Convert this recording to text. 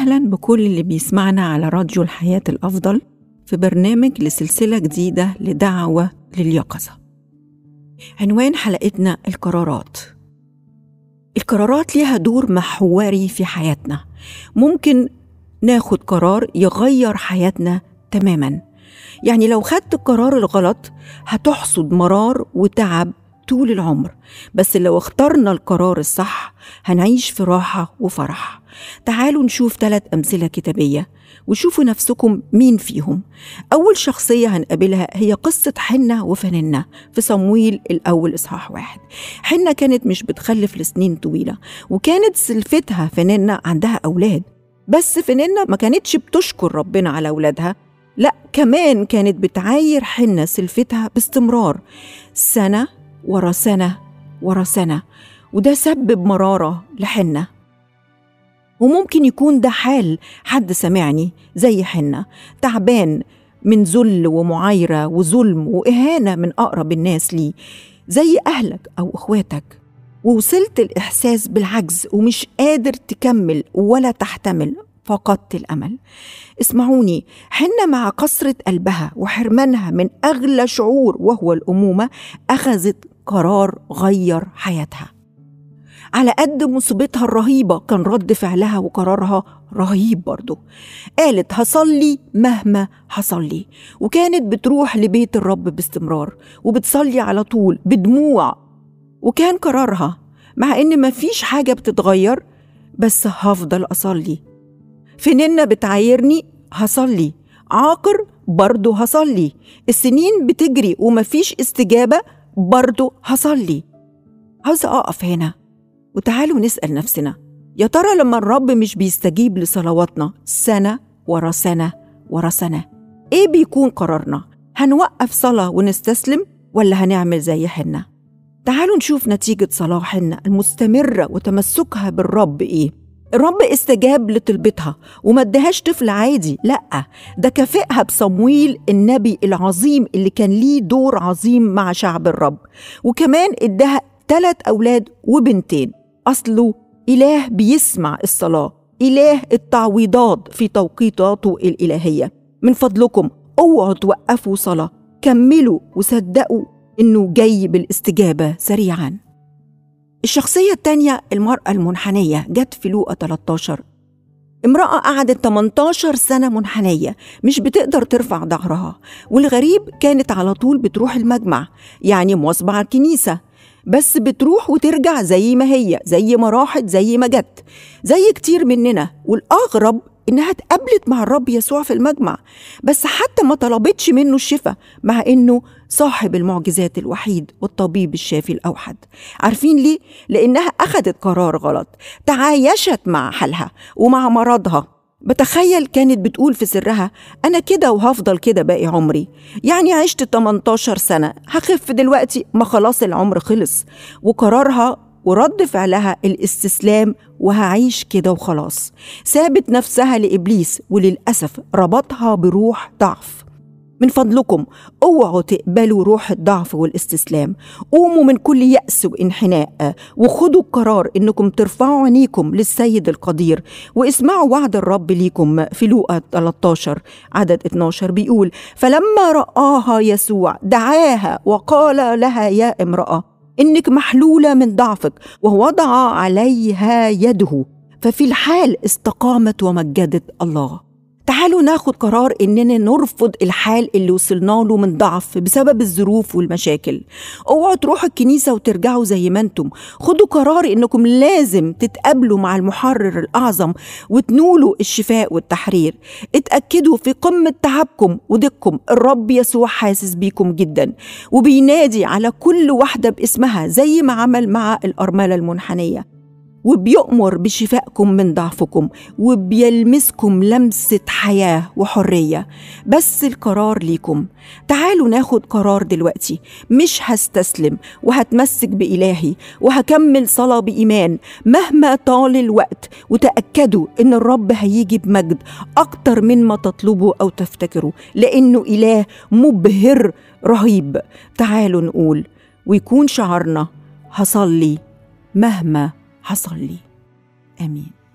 أهلا بكل اللي بيسمعنا على راديو الحياة الأفضل في برنامج لسلسلة جديدة لدعوة لليقظة عنوان حلقتنا القرارات القرارات ليها دور محوري في حياتنا ممكن ناخد قرار يغير حياتنا تماما يعني لو خدت القرار الغلط هتحصد مرار وتعب طول العمر بس لو اخترنا القرار الصح هنعيش في راحة وفرح تعالوا نشوف ثلاث أمثلة كتابية وشوفوا نفسكم مين فيهم أول شخصية هنقابلها هي قصة حنة وفننة في صمويل الأول إصحاح واحد حنة كانت مش بتخلف لسنين طويلة وكانت سلفتها فننة عندها أولاد بس فننة ما كانتش بتشكر ربنا على أولادها لا كمان كانت بتعاير حنة سلفتها باستمرار سنة ورا سنة ورا سنة وده سبب مرارة لحنة وممكن يكون ده حال حد سمعني زي حنة تعبان من ذل ومعايرة وظلم وإهانة من أقرب الناس ليه زي أهلك أو إخواتك ووصلت الإحساس بالعجز ومش قادر تكمل ولا تحتمل فقدت الأمل اسمعوني حنة مع كسرة قلبها وحرمانها من أغلى شعور وهو الأمومة أخذت قرار غير حياتها على قد مصيبتها الرهيبة كان رد فعلها وقرارها رهيب برضه قالت هصلي مهما حصل لي وكانت بتروح لبيت الرب باستمرار وبتصلي على طول بدموع وكان قرارها مع ان مفيش حاجة بتتغير بس هفضل أصلي فننة بتعايرني هصلي عاقر برضه هصلي السنين بتجري ومفيش استجابة برضه هصلي عاوزة أقف هنا وتعالوا نسأل نفسنا يا ترى لما الرب مش بيستجيب لصلواتنا سنة ورا سنة ورا سنة إيه بيكون قرارنا؟ هنوقف صلاة ونستسلم ولا هنعمل زي حنة؟ تعالوا نشوف نتيجة صلاة حنة المستمرة وتمسكها بالرب إيه؟ الرب استجاب لطلبتها وما ادهاش طفل عادي لا ده كافئها بصمويل النبي العظيم اللي كان ليه دور عظيم مع شعب الرب وكمان اداها ثلاث اولاد وبنتين اصله اله بيسمع الصلاه اله التعويضات في توقيتاته الالهيه من فضلكم اوعوا توقفوا صلاه كملوا وصدقوا انه جاي بالاستجابه سريعا الشخصية التانية المرأة المنحنية جت في لوقا 13 امرأة قعدت 18 سنة منحنية مش بتقدر ترفع ظهرها والغريب كانت على طول بتروح المجمع يعني مواظبة على الكنيسة بس بتروح وترجع زي ما هي زي ما راحت زي ما جت زي كتير مننا والأغرب إنها اتقابلت مع الرب يسوع في المجمع بس حتى ما طلبتش منه الشفاء مع إنه صاحب المعجزات الوحيد والطبيب الشافي الأوحد عارفين ليه؟ لأنها أخذت قرار غلط تعايشت مع حالها ومع مرضها بتخيل كانت بتقول في سرها أنا كده وهفضل كده باقي عمري يعني عشت 18 سنة هخف دلوقتي ما خلاص العمر خلص وقرارها ورد فعلها الاستسلام وهعيش كده وخلاص سابت نفسها لإبليس وللأسف ربطها بروح ضعف من فضلكم اوعوا تقبلوا روح الضعف والاستسلام قوموا من كل يأس وانحناء وخدوا القرار انكم ترفعوا عينيكم للسيد القدير واسمعوا وعد الرب ليكم في لوقا 13 عدد 12 بيقول فلما رآها يسوع دعاها وقال لها يا امرأة إنك محلولة من ضعفك ووضع عليها يده ففي الحال استقامت ومجدت الله تعالوا ناخد قرار اننا نرفض الحال اللي وصلنا له من ضعف بسبب الظروف والمشاكل اوعوا تروحوا الكنيسه وترجعوا زي ما انتم خدوا قرار انكم لازم تتقابلوا مع المحرر الاعظم وتنولوا الشفاء والتحرير اتاكدوا في قمه تعبكم وضيقكم الرب يسوع حاسس بيكم جدا وبينادي على كل واحده باسمها زي ما عمل مع الارمله المنحنيه وبيؤمر بشفائكم من ضعفكم وبيلمسكم لمسة حياة وحرية بس القرار ليكم تعالوا ناخد قرار دلوقتي مش هستسلم وهتمسك بإلهي وهكمل صلاة بإيمان مهما طال الوقت وتأكدوا إن الرب هيجي بمجد أكتر من ما تطلبوا أو تفتكروا لأنه إله مبهر رهيب تعالوا نقول ويكون شعارنا هصلي مهما حصل لي امين